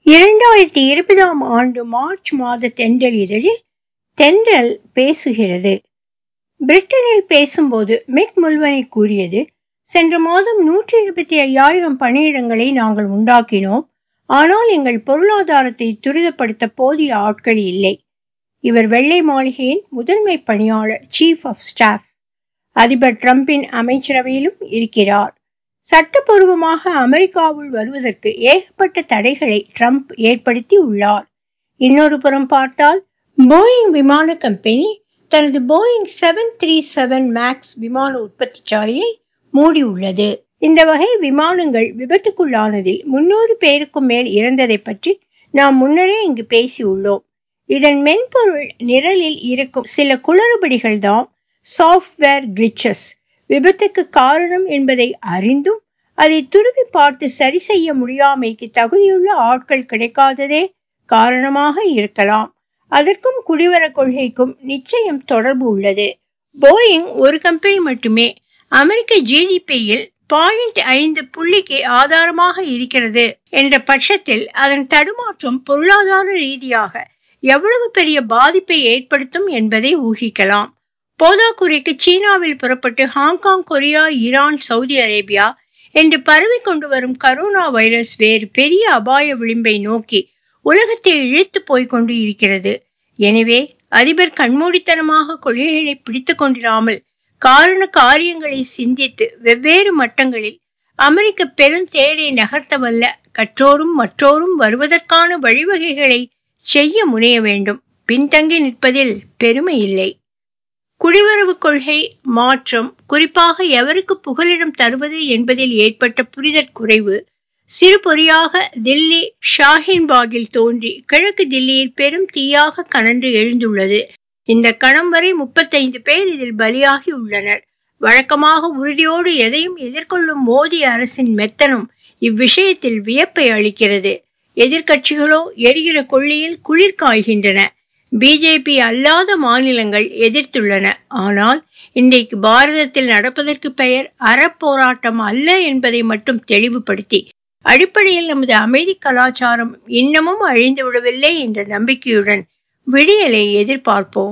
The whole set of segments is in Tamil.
இரண்டாயிரத்தி இருபதாம் ஆண்டு மார்ச் மாத தென்றல் இதழில் தென்றல் பேசுகிறது பிரிட்டனில் பேசும்போது மிக் முல்வனை கூறியது சென்ற மாதம் நூற்றி இருபத்தி ஐயாயிரம் பணியிடங்களை நாங்கள் உண்டாக்கினோம் ஆனால் எங்கள் பொருளாதாரத்தை துரிதப்படுத்த போதிய ஆட்கள் இல்லை இவர் வெள்ளை மாளிகையின் முதன்மை பணியாளர் சீஃப் ஆஃப் ஸ்டாஃப் அதிபர் டிரம்பின் அமைச்சரவையிலும் இருக்கிறார் சட்டப்பூர்வமாக அமெரிக்காவுள் வருவதற்கு ஏகப்பட்ட தடைகளை ட்ரம்ப் ஏற்படுத்தி உள்ளார் இன்னொரு புறம் பார்த்தால் போயிங் விமான கம்பெனி தனது Boeing seven three seven max விமான உற்பத்திச்சாலையை மூடியுள்ளது இந்த வகை விமானங்கள் விபத்துக்குள்ளானதில் முன்னூறு பேருக்கும் மேல் இறந்ததை பற்றி நாம் முன்னரே இங்கு பேசியுள்ளோம் இதன் மென்பொருள் நிரலில் இருக்கும் சில குளறுபடிகள் தான் சாஃப்ட்வேர் கிளிச்சஸ் விபத்துக்கு காரணம் என்பதை அறிந்தும் அதை துருவி பார்த்து சரி செய்ய முடியாமைக்கு தகுதியுள்ள ஆட்கள் கிடைக்காததே காரணமாக இருக்கலாம் அதற்கும் குடிவர கொள்கைக்கும் நிச்சயம் தொடர்பு உள்ளது போயிங் ஒரு கம்பெனி மட்டுமே அமெரிக்க ஜிடிபியில் பாயிண்ட் ஐந்து புள்ளிக்கு ஆதாரமாக இருக்கிறது என்ற பட்சத்தில் அதன் தடுமாற்றம் பொருளாதார ரீதியாக எவ்வளவு பெரிய பாதிப்பை ஏற்படுத்தும் என்பதை ஊகிக்கலாம் போதாக்குறைக்கு சீனாவில் புறப்பட்டு Hong Kong Korea Iran Saudi Arabia என்று பரவி கொண்டு வரும் கரோனா வைரஸ் வேறு பெரிய அபாய விளிம்பை நோக்கி உலகத்தை இழுத்து போய்கொண்டு இருக்கிறது எனவே அதிபர் கண்மூடித்தனமாக கொள்கைகளை பிடித்து கொண்டிராமல் காரண காரியங்களை சிந்தித்து வெவ்வேறு மட்டங்களில் அமெரிக்க பெருந்தேரை நகர்த்தவல்ல கற்றோரும் மற்றோரும் வருவதற்கான வழிவகைகளை செய்ய முனைய வேண்டும் பின்தங்கி நிற்பதில் பெருமை இல்லை குடிவரவு கொள்கை மாற்றம் குறிப்பாக எவருக்கு புகலிடம் தருவது என்பதில் ஏற்பட்ட புரிதற் குறைவு சிறு பொறியாக தில்லி ஷாஹின்பாகில் தோன்றி கிழக்கு தில்லியில் பெரும் தீயாக கனன்று எழுந்துள்ளது இந்த கணம் வரை முப்பத்தைந்து பேர் இதில் பலியாகி உள்ளனர் வழக்கமாக உறுதியோடு எதையும் எதிர்கொள்ளும் மோடி அரசின் மெத்தனம் இவ்விஷயத்தில் வியப்பை அளிக்கிறது எதிர்கட்சிகளோ எரிகிற கொள்ளியில் குளிர் காய்கின்றன பிஜேபி அல்லாத மாநிலங்கள் எதிர்த்துள்ளன ஆனால் இன்றைக்கு பாரதத்தில் நடப்பதற்கு பெயர் அறப்போராட்டம் அல்ல என்பதை மட்டும் தெளிவுபடுத்தி அடிப்படையில் நமது அமைதி கலாச்சாரம் இன்னமும் அழிந்து விடவில்லை என்ற நம்பிக்கையுடன் விடியலை எதிர்பார்ப்போம்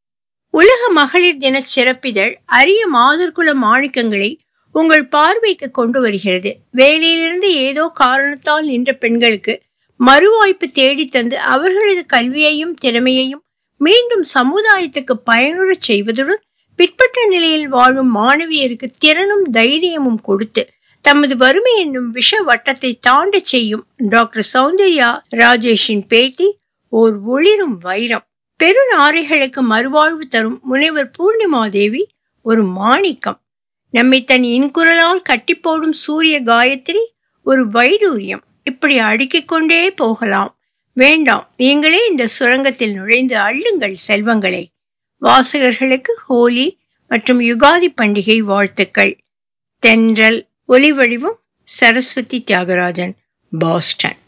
உலக மகளிர் தின சிறப்பிதழ் அரிய மாதர்குல மாணிக்கங்களை உங்கள் பார்வைக்கு கொண்டு வருகிறது வேலையிலிருந்து ஏதோ காரணத்தால் நின்ற பெண்களுக்கு மறுவாய்ப்பு தேடி தந்து அவர்களது கல்வியையும் திறமையையும் மீண்டும் சமுதாயத்துக்கு பயனுறச் செய்வதுடன் பிற்பட்ட நிலையில் வாழும் மாணவியருக்கு திறனும் தைரியமும் கொடுத்து தமது வறுமை என்னும் விஷ வட்டத்தை தாண்ட செய்யும் டாக்டர் சௌந்தர்யா ராஜேஷின் பேட்டி ஓர் ஒளிரும் வைரம் பெருநாரைகளுக்கு மறுவாழ்வு தரும் முனைவர் பூர்ணிமா தேவி ஒரு மாணிக்கம் நம்மை தன் இன்குரலால் கட்டி போடும் சூரிய காயத்ரி ஒரு வைடூரியம் இப்படி அடுக்கிக் கொண்டே போகலாம் வேண்டாம் நீங்களே இந்த சுரங்கத்தில் நுழைந்து அள்ளுங்கள் செல்வங்களை வாசகர்களுக்கு ஹோலி மற்றும் யுகாதி பண்டிகை வாழ்த்துக்கள் தென்றல் ஒலி வடிவம் சரஸ்வதி தியாகராஜன் பாஸ்டன்